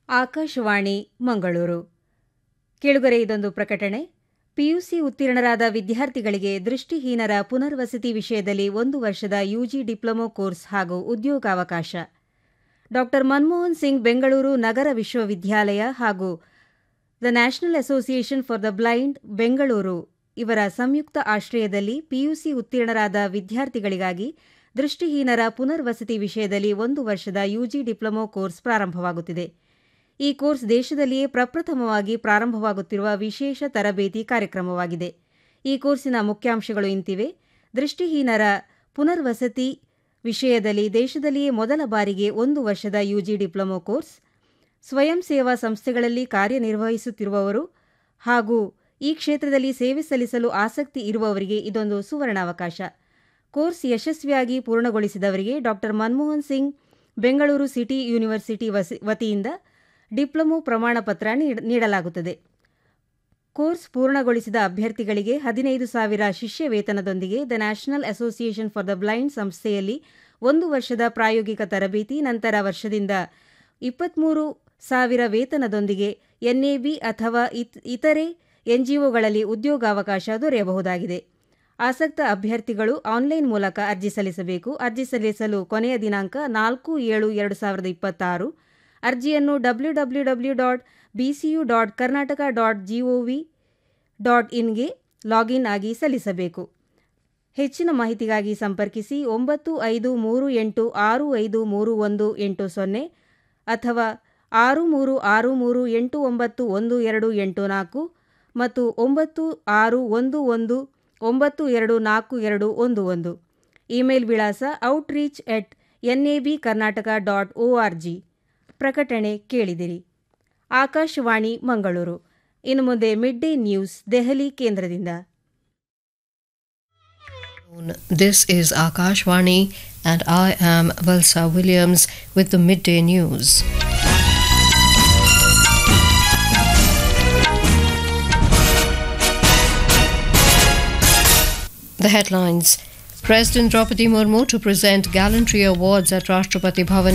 ಆಕಾಶವಾಣಿ ಮಂಗಳೂರು ಕೇಳುಗರೆ ಇದೊಂದು ಪ್ರಕಟಣೆ ಪಿಯುಸಿ ಉತ್ತೀರ್ಣರಾದ ವಿದ್ಯಾರ್ಥಿಗಳಿಗೆ ದೃಷ್ಟಿಹೀನರ ಪುನರ್ವಸತಿ ವಿಷಯದಲ್ಲಿ ಒಂದು ವರ್ಷದ ಯುಜಿ ಡಿಪ್ಲೊಮೊ ಕೋರ್ಸ್ ಹಾಗೂ ಉದ್ಯೋಗಾವಕಾಶ ಡಾ ಮನಮೋಹನ್ ಸಿಂಗ್ ಬೆಂಗಳೂರು ನಗರ ವಿಶ್ವವಿದ್ಯಾಲಯ ಹಾಗೂ the National Association for the Blind Bengaluru ಇವರ ಸಂಯುಕ್ತ ಆಶ್ರಯದಲ್ಲಿ ಪಿಯುಸಿ ಉತ್ತೀರ್ಣರಾದ ವಿದ್ಯಾರ್ಥಿಗಳಿಗಾಗಿ ದೃಷ್ಟಿಹೀನರ ಪುನರ್ವಸತಿ ವಿಷಯದಲ್ಲಿ ಒಂದು ವರ್ಷದ ಯುಜಿ ಡಿಪ್ಲೊಮೊ ಕೋರ್ಸ್ ಪ್ರಾರಂಭವಾಗುತ್ತಿದೆ ಈ ಕೋರ್ಸ್ ದೇಶದಲ್ಲಿಯೇ ಪ್ರಪ್ರಥಮವಾಗಿ ಪ್ರಾರಂಭವಾಗುತ್ತಿರುವ ವಿಶೇಷ ತರಬೇತಿ ಕಾರ್ಯಕ್ರಮವಾಗಿದೆ ಈ ಕೋರ್ಸಿನ ಮುಖ್ಯಾಂಶಗಳು ಇಂತಿವೆ ದೃಷ್ಟಿಹೀನರ ಪುನರ್ವಸತಿ ವಿಷಯದಲ್ಲಿ ದೇಶದಲ್ಲಿಯೇ ಮೊದಲ ಬಾರಿಗೆ ಒಂದು ವರ್ಷದ ಯುಜಿ ಡಿಪ್ಲೊಮೊ ಕೋರ್ಸ್ ಸ್ವಯಂ ಸೇವಾ ಸಂಸ್ಥೆಗಳಲ್ಲಿ ಕಾರ್ಯನಿರ್ವಹಿಸುತ್ತಿರುವವರು ಹಾಗೂ ಈ ಕ್ಷೇತ್ರದಲ್ಲಿ ಸೇವೆ ಸಲ್ಲಿಸಲು ಆಸಕ್ತಿ ಇರುವವರಿಗೆ ಇದೊಂದು ಸುವರ್ಣಾವಕಾಶ ಕೋರ್ಸ್ ಯಶಸ್ವಿಯಾಗಿ ಪೂರ್ಣಗೊಳಿಸಿದವರಿಗೆ Dr Manmohan Singh Bengaluru city university ವತಿಯಿಂದ ಡಿಪ್ಲೊಮೊ ಪ್ರಮಾಣಪತ್ರ ನೀಡಲಾಗುತ್ತದೆ ಕೋರ್ಸ್ ಪೂರ್ಣಗೊಳಿಸಿದ ಅಭ್ಯರ್ಥಿಗಳಿಗೆ ಹದಿನೈದು ಸಾವಿರ ಶಿಷ್ಯ ವೇತನದೊಂದಿಗೆ the National Association for the Blind ಸಂಸ್ಥೆಯಲ್ಲಿ ಒಂದು ವರ್ಷದ ಪ್ರಾಯೋಗಿಕ ತರಬೇತಿ ನಂತರ ವರ್ಷದಿಂದ ಇಪ್ಪತ್ಮೂರು ಸಾವಿರ ವೇತನದೊಂದಿಗೆ ಎನ್ಎಬಿ ಅಥವಾ ಇತರೆ ಎನ್ಜಿಒಗಳಲ್ಲಿ ಉದ್ಯೋಗಾವಕಾಶ ದೊರೆಯಬಹುದಾಗಿದೆ ಆಸಕ್ತ ಅಭ್ಯರ್ಥಿಗಳು ಆನ್ಲೈನ್ ಮೂಲಕ ಅರ್ಜಿ ಸಲ್ಲಿಸಬೇಕು ಅರ್ಜಿ ಸಲ್ಲಿಸಲು ಕೊನೆಯ ದಿನಾಂಕ ನಾಲ್ಕು ಏಳು ಎರಡು ಸಾವಿರದ ಇಪ್ಪತ್ತಾರು ಅರ್ಜಿಯನ್ನು W W W dot BCU dot Karnataka dot GOV dot ಇನ್ಗೆ ಲಾಗಿನ್ ಆಗಿ ಸಲ್ಲಿಸಬೇಕು ಹೆಚ್ಚಿನ ಮಾಹಿತಿಗಾಗಿ ಸಂಪರ್ಕಿಸಿ ಒಂಬತ್ತು ಐದು ಮೂರು ಎಂಟು ಆರು ಐದು ಮೂರು ಒಂದು ಎಂಟು ಸೊನ್ನೆ ಅಥವಾ ಆರು ಮೂರು ಆರು ಮೂರು ಎಂಟು ಒಂಬತ್ತು ಒಂದು ಎರಡು ಎಂಟು ನಾಲ್ಕು ಮತ್ತು ಒಂಬತ್ತು ಆರು ಒಂದು ಒಂದು ಒಂಬತ್ತು ಎರಡು ನಾಲ್ಕು ಎರಡು ಒಂದು ಒಂದು ಇಮೇಲ್ ವಿಳಾಸ outreach at NAB Karnataka dot O R G ಪ್ರಕಟಣೆ ಕೇಳಿದಿರಿ ಆಕಾಶವಾಣಿ ಮಂಗಳೂರು ಇನ್ನು ಮುಂದೆ ಮಿಡ್ ಡೇ ನ್ಯೂಸ್ ದೆಹಲಿ ಕೇಂದ್ರದಿಂದ This is Akashvani, and I am Valsa Williams with the midday news. The headlines President Draupadi Murmu to present gallantry awards at Rashtrapati Bhavan